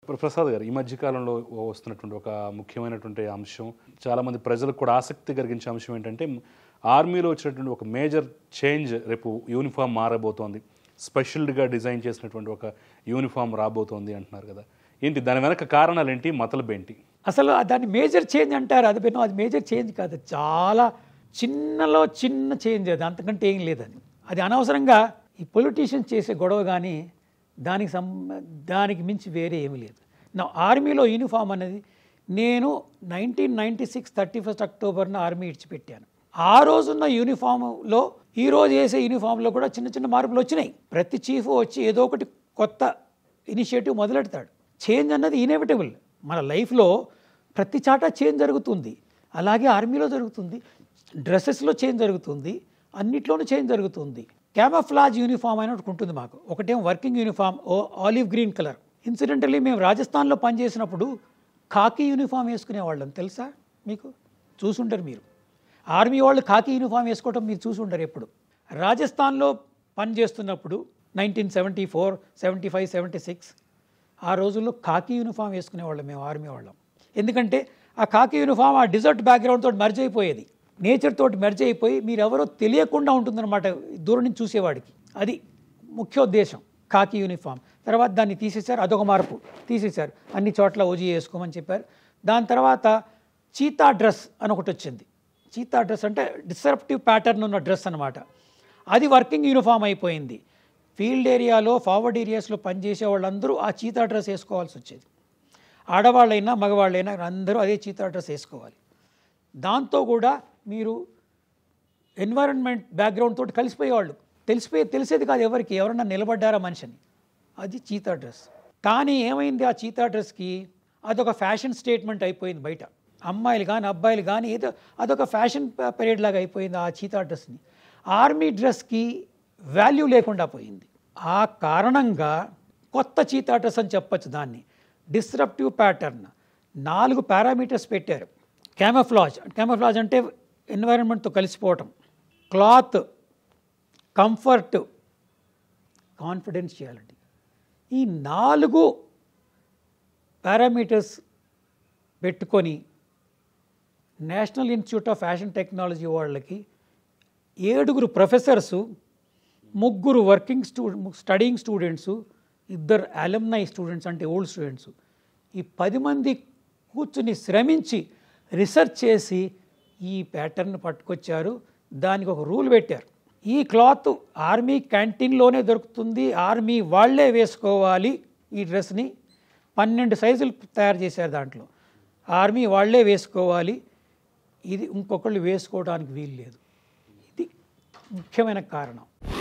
ప్ర- ప్రసాద్ గారు ఈ మధ్య కాలంలో వస్తున్నటువంటి ఒక ముఖ్యమైనటువంటి అంశం చాలామంది ప్రజలకు కూడా ఆసక్తి కలిగించే అంశం ఏంటంటే ఆర్మీలో వచ్చినటువంటి ఒక మేజర్ చేంజ్ రేపు యూనిఫామ్ మారబోతోంది స్పెషల్గా డిజైన్ చేసినటువంటి ఒక యూనిఫామ్ రాబోతోంది అంటున్నారు కదా ఏంటి దాని వెనక కారణాలు ఏంటి మతలబు ఏంటి అసలు దాన్ని మేజర్ చేంజ్ అంటారు అది పెను అది మేజర్ చేంజ్ కాదు చాలా చిన్నలో చిన్న చేంజ్ అది అంతకంటే ఏం లేదని అది అనవసరంగా ఈ పొలిటీషియన్స్ చేసే గొడవ కానీ దానికి సం దానికి మించి వేరే ఏమీ లేదు నా ఆర్మీలో యూనిఫామ్ అనేది నేను nineteen ninety six thirty first అక్టోబర్న ఆర్మీ ఇడిచిపెట్టాను ఆ రోజున్న యూనిఫామ్లో ఈ రోజు వేసే యూనిఫామ్లో కూడా చిన్న చిన్న మార్పులు వచ్చినాయి ప్రతి చీఫ్ వచ్చి ఏదో ఒకటి కొత్త ఇనిషియేటివ్ మొదలెడతాడు చేంజ్ అన్నది ఇన్ఎవిటబుల్ మన లైఫ్లో ప్రతి చాట చేంజ్ జరుగుతుంది అలాగే ఆర్మీలో జరుగుతుంది డ్రెస్సెస్లో చేంజ్ జరుగుతుంది అన్నిట్లోనూ చేంజ్ జరుగుతుంది క్యామఫ్లాజ్ యూనిఫామ్ అని ఒకటి ఉంటుంది మాకు ఒకటేమో వర్కింగ్ యూనిఫామ్ ఓ ఆలివ్ గ్రీన్ కలర్ ఇన్సిడెంటల్లీ మేము రాజస్థాన్లో పనిచేసినప్పుడు కాకి యూనిఫామ్ వేసుకునేవాళ్ళం తెలుసా మీకు చూసుంటారు మీరు ఆర్మీ వాళ్ళు కాకి యూనిఫామ్ వేసుకోవటం మీరు చూసి ఉండరు ఎప్పుడు రాజస్థాన్లో పనిచేస్తున్నప్పుడు nineteen seventy four seventy five seventy six ఆ రోజుల్లో కాకి యూనిఫామ్ వేసుకునేవాళ్ళం మేము ఆర్మీ వాళ్ళం ఎందుకంటే ఆ కాకి యూనిఫామ్ ఆ డిజర్ట్ బ్యాక్గ్రౌండ్ తోటి మెర్జ్ అయిపోయేది నేచర్ తోటి మెర్జ్ అయిపోయి మీరు ఎవరో తెలియకుండా ఉంటుందన్నమాట దూరం నుంచి చూసేవాడికి అది ముఖ్య ఉద్దేశం కాకి యూనిఫామ్ తర్వాత దాన్ని తీసేశారు అదొక మార్పు తీసేశారు అన్ని చోట్ల ఓజీ వేసుకోమని చెప్పారు దాని తర్వాత చీతా డ్రెస్ అని ఒకటి వచ్చింది చీతా డ్రెస్ అంటే డిసరప్టివ్ ప్యాటర్న్ ఉన్న డ్రెస్ అనమాట అది వర్కింగ్ యూనిఫామ్ అయిపోయింది ఫీల్డ్ ఏరియాలో ఫార్వర్డ్ ఏరియాస్లో పనిచేసే వాళ్ళందరూ ఆ చీతా డ్రెస్ వేసుకోవాల్సి వచ్చేది ఆడవాళ్ళైనా మగవాళ్ళైనా అందరూ అదే చీతా డ్రెస్ వేసుకోవాలి దాంతో కూడా మీరు ఎన్వైరన్మెంట్ బ్యాక్గ్రౌండ్ తోటి కలిసిపోయేవాళ్ళు తెలిసిపోయి తెలిసేది కాదు ఎవరికి ఎవరన్నా నిలబడ్డారా మనిషిని అది చీతా డ్రెస్ కానీ ఏమైంది ఆ చీతా డ్రెస్కి అదొక ఫ్యాషన్ స్టేట్మెంట్ అయిపోయింది బయట అమ్మాయిలు కానీ అబ్బాయిలు కానీ ఏదో అదొక ఫ్యాషన్ పీరియడ్ లాగా అయిపోయింది ఆ చీతా డ్రెస్ని ఆర్మీ డ్రెస్కి వాల్యూ లేకుండా పోయింది ఆ కారణంగా కొత్త చీతా డ్రెస్ అని చెప్పొచ్చు దాన్ని డిస్రప్టివ్ ప్యాటర్న్ నాలుగు పారామీటర్స్ పెట్టారు క్యామఫ్లాజ్ క్యామఫ్లాజ్ అంటే ఎన్వైరన్మెంట్తో కలిసిపోవటం క్లాత్ కంఫర్ట్ కాన్ఫిడెన్షియాలిటీ ఈ నాలుగు పారామీటర్స్ పెట్టుకొని National Institute of Fashion Technology వాళ్ళకి ఏడుగురు ప్రొఫెసర్సు ముగ్గురు వర్కింగ్ స్టూ స్టడీయింగ్ స్టూడెంట్స్ ఇద్దరు అలమ్నై స్టూడెంట్స్ అంటే ఓల్డ్ స్టూడెంట్స్ ఈ పది మంది కూర్చుని శ్రమించి రీసెర్చ్ చేసి ఈ ప్యాటర్న్ పట్టుకొచ్చారు దానికి ఒక రూల్ పెట్టారు ఈ క్లాత్ ఆర్మీ క్యాంటీన్లోనే దొరుకుతుంది ఆర్మీ వాళ్ళే వేసుకోవాలి ఈ డ్రెస్ని పన్నెండు సైజులు తయారు చేశారు దాంట్లో ఆర్మీ వాళ్ళే వేసుకోవాలి ఇది ఇంకొకళ్ళు వేసుకోవడానికి వీలు లేదు ఇది ముఖ్యమైన కారణం